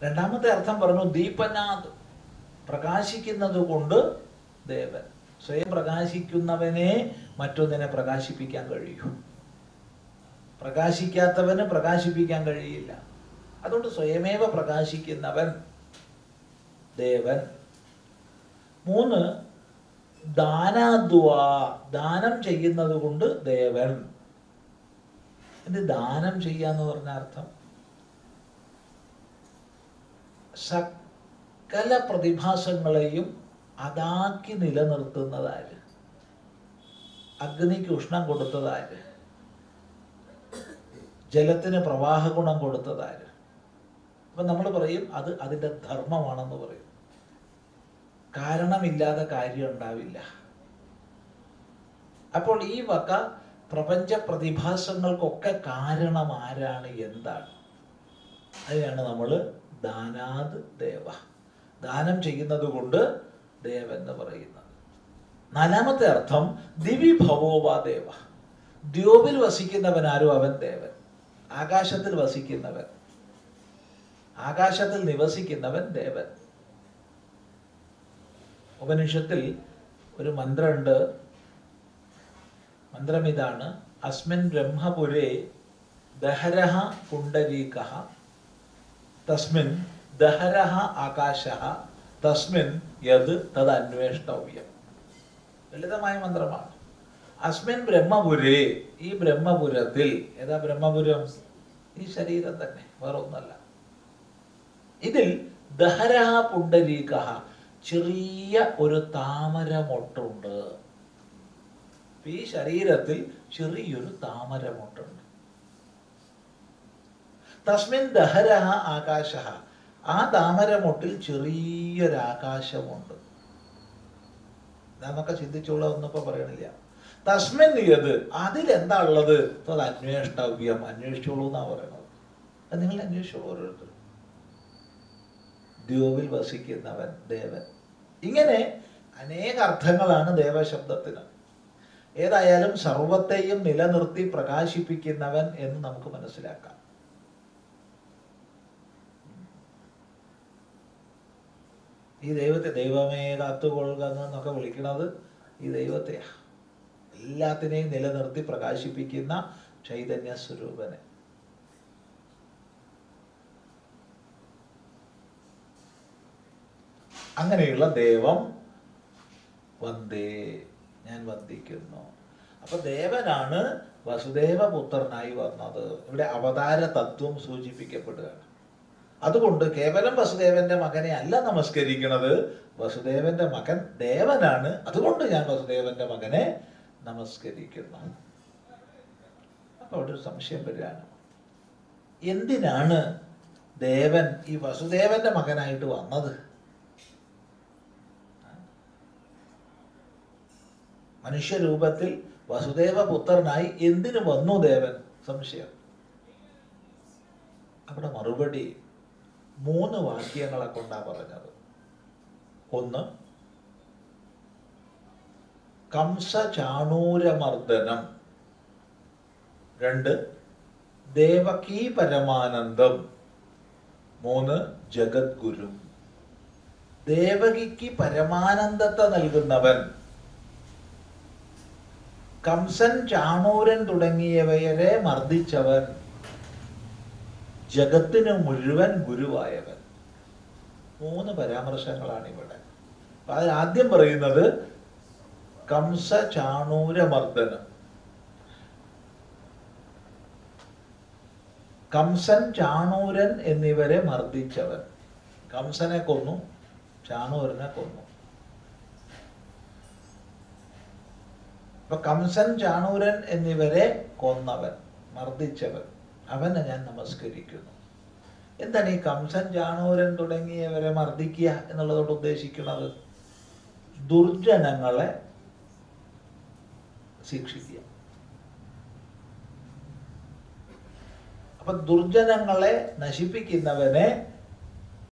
രണ്ടാമത്തെ അർത്ഥം പറഞ്ഞു ദീപനാഥ് പ്രകാശിക്കുന്നത് കൊണ്ട് ദേവൻ സ്വയം പ്രകാശിക്കുന്നവനെ മറ്റൊന്നിനെ പ്രകാശിപ്പിക്കാൻ കഴിയൂ പ്രകാശിക്കാത്തവന് പ്രകാശിപ്പിക്കാൻ കഴിയില്ല അതുകൊണ്ട് സ്വയമേവ പ്രകാശിക്കുന്നവൻ ദേവൻ മൂന്ന് ദാനാദ്വ ദാനം ചെയ്യുന്നത് കൊണ്ട് ദേവൻ ഇത് ദാനം ചെയ്യാന്ന് പറഞ്ഞ അർത്ഥം സകല പ്രതിഭാസങ്ങളെയും അതാക്കി നിലനിർത്തുന്നതാര് അഗ്നിക്ക് ഉഷ്ണം കൊടുത്തതാര് ജലത്തിന് പ്രവാഹ ഗുണം കൊടുത്തതാര് അപ്പൊ നമ്മൾ പറയും അത് അതിൻ്റെ ധർമ്മമാണെന്ന് പറയും കാരണമില്ലാതെ കാര്യം ഉണ്ടാവില്ല അപ്പോൾ ഈ വക പ്രപഞ്ച പ്രതിഭാസങ്ങൾക്കൊക്കെ കാരണം ആരാണ് എന്താണ് അതിനാണ് നമ്മൾ ദാനാത് ദേവ ദാനം ചെയ്യുന്നത് കൊണ്ട് ദേവൻ എന്ന് പറയുന്നത് നാലാമത്തെ അർത്ഥം ദിവി ഭവോവാ ദേവ ദ്യോവിൽ വസിക്കുന്നവൻ ആരും അവൻ ദേവൻ ആകാശത്തിൽ വസിക്കുന്നവൻ ആകാശത്തിൽ നിവസിക്കുന്നവൻ ദേവൻ ഉപനിഷത്തിൽ ഒരു മന്ത്രമുണ്ട് മന്ത്രം ഇതാണ് അസ്മിൻ ബ്രഹ്മപുരേ ദഹരഹ പുണ്ടരീക തസ്മിൻ ദഹരഹ ആകാശ തസ്മിൻ യത് തത് അന്വേഷ്ടവ്യം ലളിതമായ മന്ത്രമാണ് അസ്മിൻ ബ്രഹ്മപുരേ ഈ ബ്രഹ്മപുരത്തിൽ ഏതാ ബ്രഹ്മപുരം ഈ ശരീരം തന്നെ വേറെ ഒന്നല്ല ഇതിൽ ദഹരഹ പുണ്ടരീക ചെറിയ ഒരു താമര മൊട്ടുണ്ട് ഈ ശരീരത്തിൽ ചെറിയൊരു താമര മൊട്ടുണ്ട് തസ്മിൻ ദഹരഹ ആകാശ ആ താമരമൊട്ടിൽ ചെറിയൊരു ആകാശമുണ്ട് നമുക്ക് ചിന്തിച്ചോളാം ഒന്നിപ്പോ പറയണില്ല തസ്മിൻ യത് അതിലെന്താ ഉള്ളത് അത് അന്വേഷ്ടവ്യം അന്വേഷിച്ചോളൂ എന്നാ പറയണത് അത് നിങ്ങൾ അന്വേഷിച്ചോളൂ ഓരോരുത്തർ ദ്യോവിൽ വസിക്കുന്നവൻ ദേവൻ ഇങ്ങനെ അനേക അർത്ഥങ്ങളാണ് ദേവശബ്ദത്തിന് ഏതായാലും സർവത്തെയും നിലനിർത്തി പ്രകാശിപ്പിക്കുന്നവൻ എന്ന് നമുക്ക് മനസ്സിലാക്കാം ഈ ദൈവത്തെ ദൈവമേ കാത്തുകൊള്ളുക എന്നൊക്കെ വിളിക്കുന്നത് ഈ ദൈവത്തെയാ എല്ലാത്തിനെയും നിലനിർത്തി പ്രകാശിപ്പിക്കുന്ന ചൈതന്യ സ്വരൂപനെ അങ്ങനെയുള്ള ദൈവം വന്ദേ ഞാൻ വന്ദിക്കുന്നു അപ്പൊ ദേവനാണ് വസുദേവപുത്രനായി വന്നത് ഇവിടെ അവതാര തത്വം സൂചിപ്പിക്കപ്പെടുകയാണ് അതുകൊണ്ട് കേവലം വസുദേവന്റെ മകനെ അല്ല നമസ്കരിക്കുന്നത് വസുദേവന്റെ മകൻ ദേവനാണ് അതുകൊണ്ട് ഞാൻ വസുദേവന്റെ മകനെ നമസ്കരിക്കുന്നു അപ്പൊ അവിടെ ഒരു സംശയം വരികയാണ് എന്തിനാണ് ദേവൻ ഈ വസുദേവന്റെ മകനായിട്ട് വന്നത് മനുഷ്യരൂപത്തിൽ വസുദേവ പുത്രനായി എന്തിനു വന്നു ദേവൻ സംശയം അവിടെ മറുപടി മൂന്ന് വാക്യങ്ങളെ കൊണ്ടാ പറഞ്ഞത് ഒന്ന് കംസ ചാണൂരമർദ്ദനം രണ്ട് ദേവകീ പരമാനന്ദം മൂന്ന് ജഗദ്ഗുരു ദേവകിക്ക് പരമാനന്ദത്തെ നൽകുന്നവൻ കംസൻ ചാണൂരൻ തുടങ്ങിയവരെ മർദ്ദിച്ചവൻ ജഗത്തിന് മുഴുവൻ ഗുരുവായവൻ മൂന്ന് പരാമർശങ്ങളാണ് ഇവിടെ അപ്പൊ അതിൽ ആദ്യം പറയുന്നത് കംസ ചാണൂരമർദ്ദനം കംസൻ ചാണൂരൻ എന്നിവരെ മർദ്ദിച്ചവൻ കംസനെ കൊന്നു ചാണൂരനെ കൊന്നു അപ്പൊ കംസൻ ചാണൂരൻ എന്നിവരെ കൊന്നവൻ മർദ്ദിച്ചവൻ അവനെ ഞാൻ നമസ്കരിക്കുന്നു എന്താണ് ഈ കംസൻ ചാണൂരൻ തുടങ്ങിയവരെ മർദ്ദിക്കുക എന്നുള്ളതോട് ഉദ്ദേശിക്കുന്നത് ദുർജനങ്ങളെ ശിക്ഷിക്കുക അപ്പൊ ദുർജനങ്ങളെ നശിപ്പിക്കുന്നവനെ